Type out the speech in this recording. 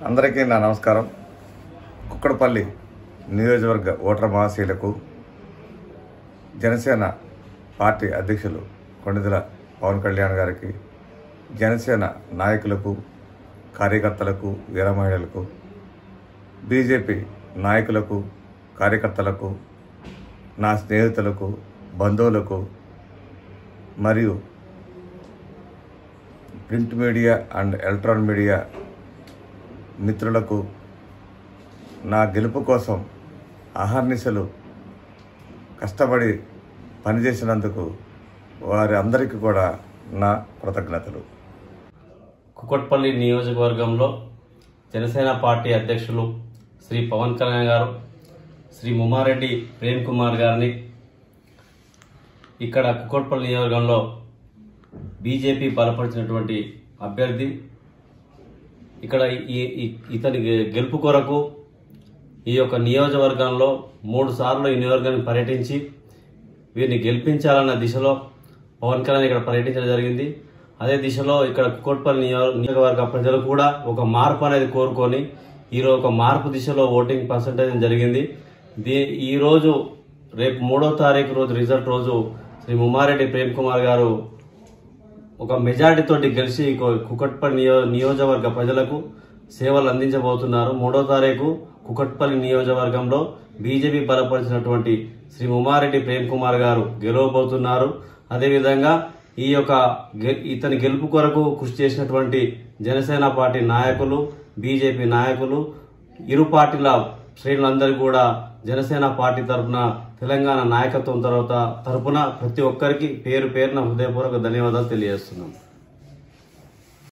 అందరికీ నా నమస్కారం కుక్కడపల్లి నియోజకవర్గ ఓటర్ మహాశీలకు జనసేన పార్టీ అధ్యక్షులు కొండిదల పవన్ కళ్యాణ్ గారికి జనసేన నాయకులకు కార్యకర్తలకు వీర మహిళలకు బీజేపీ నాయకులకు కార్యకర్తలకు నా స్నేహితులకు బంధువులకు మరియు print media and electronic media మిత్రులకు నా గెలుపు కోసం అహర్నిశలు కష్టపడి పనిచేసినందుకు వారి అందరికీ కూడా నా కృతజ్ఞతలు కుకట్పల్లి నియోజకవర్గంలో జనసేన పార్టీ అధ్యక్షులు శ్రీ పవన్ కళ్యాణ్ గారు శ్రీ ముమారెడ్డి ప్రేమ్ కుమార్ గారిని ఇక్కడ కుకట్పల్లి నియోజకవర్గంలో బీజేపీ బలపరిచినటువంటి అభ్యర్థి ఇక్కడ ఈ ఈ- ఇతని గె- గెలుపు కొరకు ఈ యొక్క నియోజకవర్గంలో మూడు సార్లు ఈ నియోజకవర్గాన్ని పర్యటించి వీరిని గెలిపించాలన్న దిశలో పవన్ కళ్యాణ్ ఇక్కడ పర్యటించడం జరిగింది అదే దిశలో ఇక్కడ కుకోట్పల్లి నియో- నియోజకవర్గ ప్రజలు కూడా ఒక మార్పు అనేది కోరుకొని ఈరోజు ఒక మార్పు దిశలో ఓటింగ్ పర్సంటేజ్ జరిగింది దీ ఈ రోజు రేపు మూడో తారీఖు రోజు రిజల్ట్ రోజు శ్రీ ముమ్మారెడ్డి ప్రేమ్ కుమార్ గారు ఒక మెజారిటీ తోటి గెలిచి కు- కుకట్పల్లి నియో నియోజకవర్గ ప్రజలకు సేవలు అందించబోతున్నారు మూడో తారీఖు కుకట్పల్లి నియోజకవర్గంలో బీజేపీ బలపరిచినటువంటి శ్రీ ఉమారెడ్డి ప్రేమ్ కుమార్ గారు గెలవబోతున్నారు అదేవిధంగా ఈ యొక్క గె- ఇతని గెలుపు కొరకు కృషి చేసినటువంటి జనసేన పార్టీ నాయకులు బీజేపీ నాయకులు ఇరు పార్టీల శ్రేణులందరూ కూడా జనసేన పార్టీ తరపున తెలంగాణ నాయకత్వం తర్వాత తరపున ప్రతి ఒక్కరికి పేరు పేరున హృదయపూర్వక ధన్యవాదాలు తెలియజేస్తున్నాం